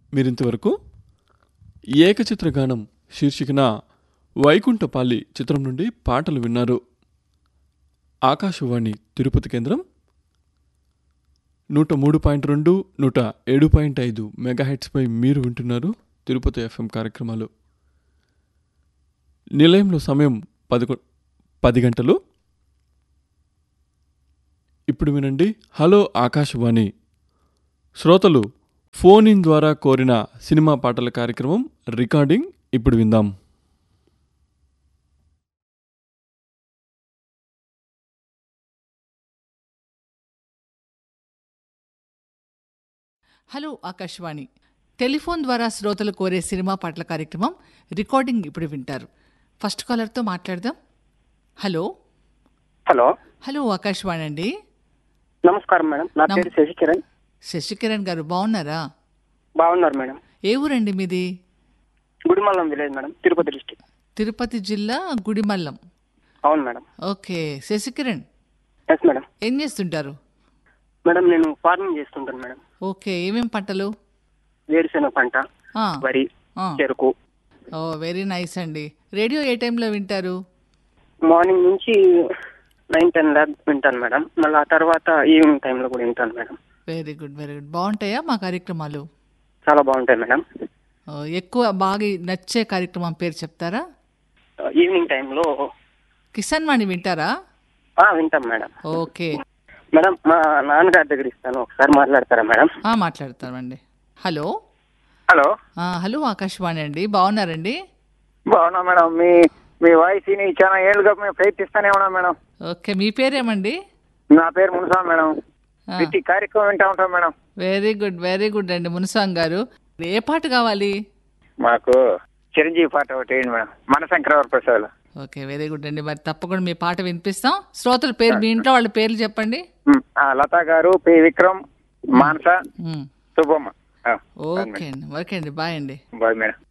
మీరింతవరకు ఏకచిత్రగానం శీర్షికన వైకుంఠపాలి చిత్రం నుండి పాటలు విన్నారు ఆకాశవాణి తిరుపతి కేంద్రం నూట మూడు పాయింట్ రెండు నూట ఏడు పాయింట్ ఐదు మెగాహెట్స్పై మీరు వింటున్నారు తిరుపతి ఎఫ్ఎం కార్యక్రమాలు నిలయంలో సమయం పదకొ పది గంటలు ఇప్పుడు వినండి హలో ఆకాశవాణి శ్రోతలు ఫోన్ ఇన్ ద్వారా కోరిన సినిమా పాటల కార్యక్రమం రికార్డింగ్ ఇప్పుడు విందాం హలో ఆకాశవాణి టెలిఫోన్ ద్వారా శ్రోతలు కోరే సినిమా పాటల కార్యక్రమం రికార్డింగ్ ఇప్పుడు వింటారు ఫస్ట్ కాలర్తో మాట్లాడదాం హలో హలో హలో ఆకాశవాణి అండి నమస్కారం మేడం నా నమ- పేరు శశికిరణ్ శశికిరణ్ గారు బాగున్నారా బాగున్నారు మేడం ఏ ఊరండి మీది Gudimallam village madam Tirupati district Tirupati జిల్లా గుడిమల్లం అవును madam okay Sashikiran yes madam ఏం చేస్తుంటారు మేడం నేను ఫార్మింగ్ చేస్తుంటాను మేడం ఓకే ఏమేం పంటలు వేరుశెనగ పంట ఆ, వరి ఆ. చెరుకు ఓ వెరీ నైస్ అండి రేడియో ఏ టైంలో వింటారు మార్నింగ్ నుంచి నైన్ టెన్ దాకా వింటాను మేడం మళ్ళీ ఆ తర్వాత ఈవినింగ్ టైంలో కూడా వింటాను madam very good very good బాగుంటాయా మా కార్యక్రమాలు చాలా బాగుంటాయి మేడం ఓ, ఎక్కువ బాగా నచ్చే కార్యక్రమం పేరు చెప్తారా ఈవినింగ్ టైంలో కిసాన్ వాణి వింటారా ఆ, వింటాం మేడం ఓకే మేడం మా నాన్నగారి దగ్గర ఇస్తాను ఒకసారి మాట్లాడతారా మేడం ఆ, మాట్లాడతామండి హలో హలో ఆ, హలో ఆకాశవాణి అండి బాగున్నారండి బాగున్నా మేడం మీ మీ వాయిస్ ని చాలా ఏళ్ళుగా మేము ప్రయత్నిస్తానే ఉన్నాం మేడం ఓకే మీ పేరేమండి నా పేరు మునుసా మేడం ఆ. ప్రతి కార్యక్రమం వింటా ఉంటాం madam very good very good అండి మునుసాంగ్ గారు ఏ పాట కావాలి మాకు చిరంజీవి పాట ఒకటి వేయండి మేడం మన Shankaravara Prasad okay very good అండి మరి తప్పకుండా మీ పాట వినిపిస్తాం శ్రోతల పేరు మీ ఇంట్లో వాళ్ళ పేర్లు చెప్పండి లతా గారు పి విక్రమ్ మానస ఉమ్, శుభమ్మ ఆ, ఓకే అండి ఓకే అండి బాయ్ అండి బాయ్ మేడం